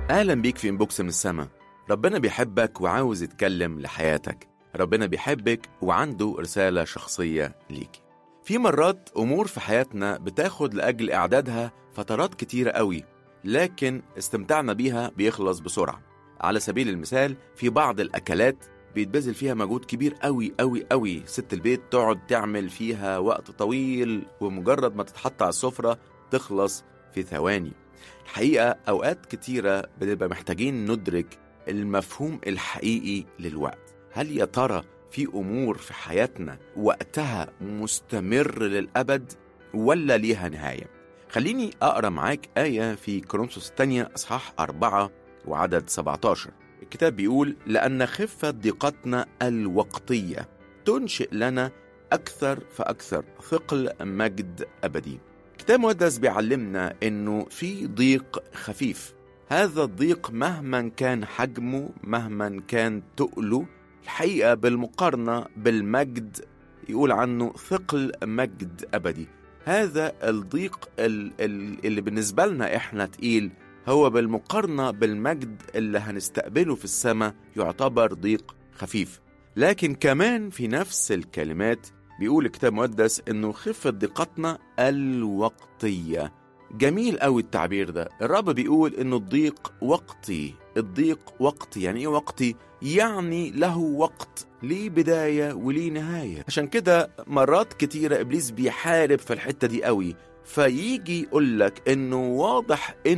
أهلا بيك في إنبوكس من السما ربنا بيحبك وعاوز يتكلم لحياتك ربنا بيحبك وعنده رسالة شخصية ليك في مرات أمور في حياتنا بتاخد لأجل إعدادها فترات كتيرة قوي لكن استمتاعنا بيها بيخلص بسرعة على سبيل المثال في بعض الأكلات بيتبذل فيها مجهود كبير قوي قوي قوي ست البيت تقعد تعمل فيها وقت طويل ومجرد ما تتحط على السفرة تخلص في ثواني الحقيقة أوقات كتيرة بنبقى محتاجين ندرك المفهوم الحقيقي للوقت هل يا ترى في أمور في حياتنا وقتها مستمر للأبد ولا ليها نهاية خليني أقرأ معاك آية في كورنثوس الثانية أصحاح أربعة وعدد 17 الكتاب بيقول لأن خفة ضيقتنا الوقتية تنشئ لنا أكثر فأكثر ثقل مجد أبدي الكتاب المقدس بيعلمنا إنه في ضيق خفيف هذا الضيق مهما كان حجمه مهما كان تقله الحقيقة بالمقارنة بالمجد يقول عنه ثقل مجد أبدي هذا الضيق اللي بالنسبة لنا إحنا تقيل هو بالمقارنة بالمجد اللي هنستقبله في السماء يعتبر ضيق خفيف لكن كمان في نفس الكلمات بيقول الكتاب المقدس انه خفة ضيقتنا الوقتية جميل قوي التعبير ده الرب بيقول انه الضيق وقتي الضيق وقتي يعني ايه وقتي يعني له وقت ليه بداية وليه نهاية عشان كده مرات كتيرة إبليس بيحارب في الحتة دي قوي فيجي يقول لك إنه واضح إن